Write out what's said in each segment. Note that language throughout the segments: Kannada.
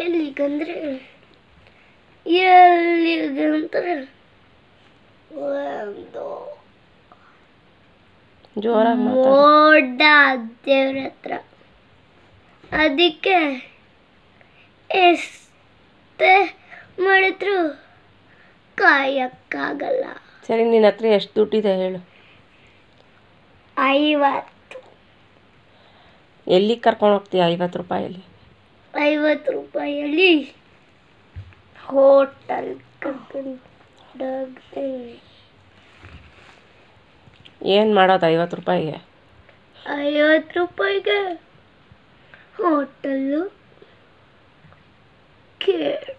ಎಲ್ಲಿಗಂದ್ರೆ ಎಲ್ಲಿಗಂದ್ರೆ ಒಂದು ಜೋರಾಗಿ ಮಾತಾಡು ಮೋಡ ದೇವ್ರ ಹತ್ರ ಅದಕ್ಕೆ ಎಷ್ಟೇ ಮಾಡಿದ್ರು ಕಾಯಕ್ಕಾಗಲ್ಲ ಸರಿ ನಿನ್ನ ಹತ್ರ ಎಷ್ಟು ದುಡ್ಡಿದೆ ಹೇಳು ಐವತ್ತು ಎಲ್ಲಿಗೆ ಕರ್ಕೊಂಡು ಹೋಗ್ತೀಯ ಐವತ್ತು ರೂಪಾಯಲ್ಲಿ ಐವತ್ತು ರೂಪಾಯಲ್ಲಿ ಹೋಟೆಲ್ ಕರ್ಕೊಂಡು ಹೋಗ್ತೀನಿ. ಏನು ಮಾಡೋದು ಐವತ್ತು ರೂಪಾಯಿಗೆ ಐವತ್ತು ರೂಪಾಯಿಗೆ ಹೋಟೆಲ್ಲು ಕೇಟ್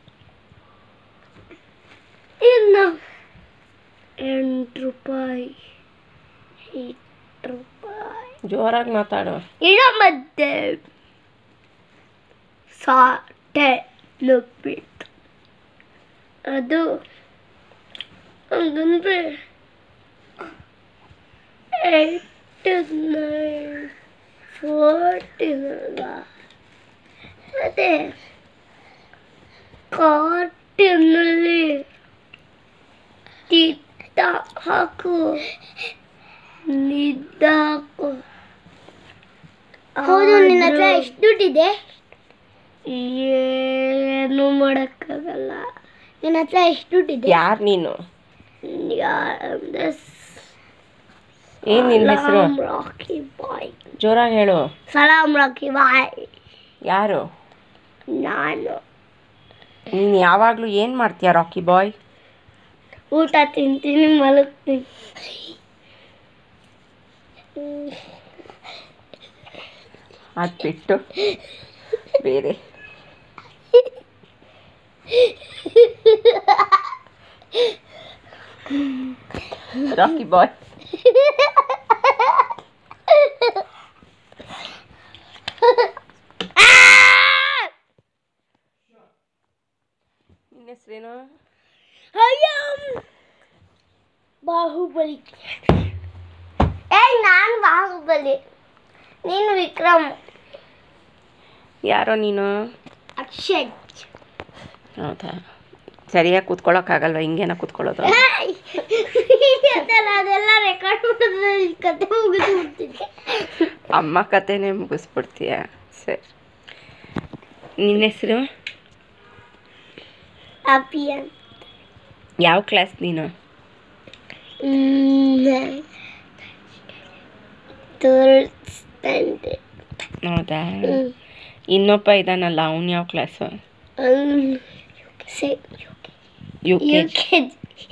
ಇನ್ನು ಎಂಟು ರೂಪಾಯಿ ಎಂಟು ರೂಪಾಯಿ ಜೋರಾಗಿ ಮಾತಾಡು ಇನ್ನು ಮತ್ತೆ ಸಾಟೆ ನುಪ್ಪಿಟ್ಟು ಅದು ಹಂಗಂದ್ರೆ ಏಟ್ ನೈನ್ ಫೋರ್ಟೀನ್ ಅಲ್ವಾ ಅದೇ ಕಾರ್ಟಿನಲ್ಲಿ ತಿತ್ತ ಹಾಕು ನಿದ್ದಾಕು ಹೌದು ನಿನ್ನ ಹತ್ರ ಎಷ್ಟು ದುಡ್ಡಿದೆ ಏನು ಮಾಡೋಕ್ಕಾಗಲ್ಲ ನಿನ್ನ ಹತ್ರ ಎಷ್ಟು ದುಡ್ಡಿದೆ ಯಾರು ನೀನು ಯಾ- ಏನು ನಿನ್ನ ಹೆಸರು ಸಲಾಮ್ ರಾಕಿ ಬಾಯ್ ಜೋರಾಗಿ ಹೇಳು ಸಲಾಮ್ ರಾಕಿ ಬಾಯ್ ಯಾರು ನಾನು ನೀನು ಯಾವಾಗಲೂ ಏನು ಮಾಡ್ತೀಯ ರಾಕಿ ಬಾಯ್ ಊಟ ತಿಂತೀನಿ ಮಲಗ್ತೀನಿ ಅದು ಬಿಟ್ಟು ಬೇರೆ ರಾಕಿ ಬಾಯ್ ನಿನ್ನ ಹೆಸರೇನು ಬಾಹುಬಲಿ ಏ ನಾನು ಬಾಹುಬಲಿ ನೀನು ವಿಕ್ರಮ್ ಯಾರೋ ನೀನು ಅಕ್ಷಯ್ ಹೌದಾ ಸರಿಯಾಗಿ ಕೂತ್ಕೊಳ್ಳೋಕ್ಕಾಗಲ್ವ ಹಿಂಗೇನ ಕೂತ್ಕೊಳ್ಳೋದು ಅದೆಲ್ಲ ಅದೆಲ್ಲ ರೆಕಾರ್ಡ್ ಮಾಡಿದ್ರೆ ಈ ಕತೆ ಮುಗಿಸ್ಬಿಡ್ತೀನಿ ಅಮ್ಮ ಕತೆನೇ ಮುಗಿಸ್ಬಿಡ್ತೀಯ ಸರಿ ನಿನ್ನ ಹೆಸರು ಹ್ಯಾಪಿ ಅಂತ ಯಾವ ಕ್ಲಾಸ್ ನೀನು ಥರ್ಡ್ ಸ್ಟ್ಯಾಂಡರ್ಡ್ ಹೌದಾ ಇನ್ನೊಬ್ಬ ಇದ್ದಾನಲ್ಲ ಅವನು ಯಾವ class U K U K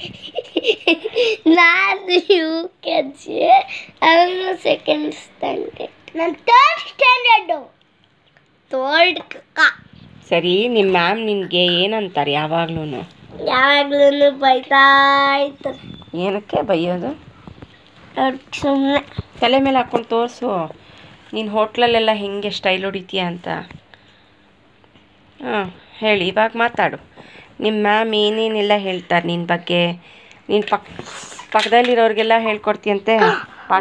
ನಾನು ಯು ಕೆ ಜಿ ಅವನು ಸೆಕೆಂಡ್ ಸ್ಟ್ಯಾಂಡರ್ಡ್ ನಾನು ಥರ್ಡ್ ಸ್ಟ್ಯಾಂಡರ್ಡು ಥರ್ಡ್ ಕಕ್ಕ ಸರಿ ನಿಮ್ಮ ಮ್ಯಾಮ್ ನಿನಗೆ ಏನಂತಾರೆ ಯಾವಾಗ್ಲೂ ಯಾವಾಗ್ಲೂ ಬೈತಾ ಇರ್ತಾರೆ ಏನಕ್ಕೆ ಬೈಯೋದು ಅವ್ರು ಸುಮ್ಮನೆ ತಲೆ ಮೇಲೆ ಹಾಕ್ಕೊಂಡು ತೋರಿಸು ನೀನು ಹೋಟ್ಲಲ್ಲೆಲ್ಲ ಹೆಂಗೆ ಸ್ಟೈಲ್ ಹೊಡಿತೀಯ ಅಂತ ಹಾಂ ಹೇಳಿ ಇವಾಗ ಮಾತಾಡು ನಿಮ್ಮ ಮ್ಯಾಮ್ ಏನೇನೆಲ್ಲ ಹೇಳ್ತಾರೆ ನಿನ್ನ ಬಗ್ಗೆ ನೀನು ಪಕ್ ಪಕ್ಕದಲ್ಲಿರೋರಿಗೆಲ್ಲ ಹೇಳ್ಕೊಡ್ತೀಯಂತೆ ಪಾ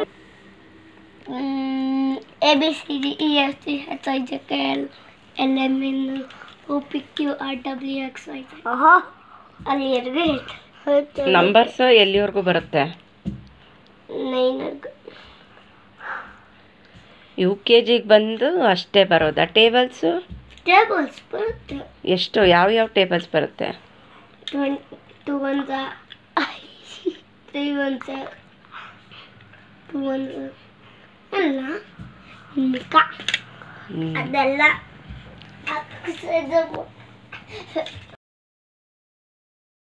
A B C D E F C H I J K L L M N O P Q R W X Y ಅಲ್ಲಿ ಎರಡು ಹೇಳ್ತಾರೆ ನಂಬರ್ಸ್ ಎಲ್ಲಿವರೆಗೂ ಬರುತ್ತೆ ನೈನ್ವರೆಗೂ ಯು ಕೆ ಜಿಗೆ ಬಂದು ಅಷ್ಟೇ ಬರೋದಾ ಟೇಬಲ್ಸು ಟೇಬಲ್ಸ್ ಬರುತ್ತೆ ಎಷ್ಟು ಯಾವ ಯಾವ ಟೇಬಲ್ಸ್ ಬರುತ್ತೆ twenty two one three one two one ಅಲ್ಲ ಮಿಕ್ಕ ಹ್ಮ್. ಅದೆಲ್ಲ ಹಾಕ್ಸಿದ್ದು